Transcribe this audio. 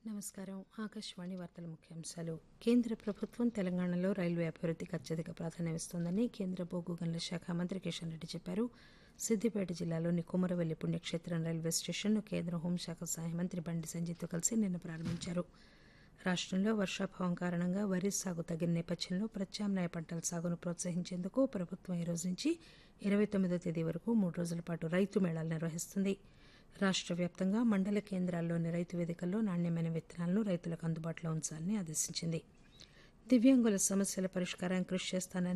నమస్కారం ఆకాశవాణి వార్తల ముఖ్యాంశాలు కేంద్ర ప్రభుత్వం తెలంగాణలో రైల్వే అభివృద్దికి అత్యధిక ప్రాధాన్యమిస్తోందని కేంద్ర బొగ్గు గనుల శాఖ మంత్రి కిషన్ రెడ్డి చెప్పారు సిద్దిపేట జిల్లాలోని కుమరవెల్లి పుణ్యక్షేత్రం రైల్వే స్టేషన్ను కేంద్ర హోంశాఖ సహాయ మంత్రి బండి సంజయ్తో కలిసి నిన్న ప్రారంభించారు రాష్టంలో వర్షాభావం కారణంగా వరి సాగు తగ్గిన నేపథ్యంలో ప్రత్యామ్నాయ పంటల సాగును ప్రోత్సహించేందుకు ప్రభుత్వం ఈ రోజు నుంచి ఇరవై తొమ్మిదో తేదీ వరకు మూడు రోజుల పాటు రైతు మేళాలు నిర్వహిస్తుంది రాష్ట్ర వ్యాప్తంగా మండల కేంద్రాల్లోని రైతు వేదికల్లో నాణ్యమైన విత్తనాలను రైతులకు అందుబాటులో ఉంచాలని ఆదేశించింది దివ్యాంగుల సమస్యల పరిష్కారానికి కృషి చేస్తానని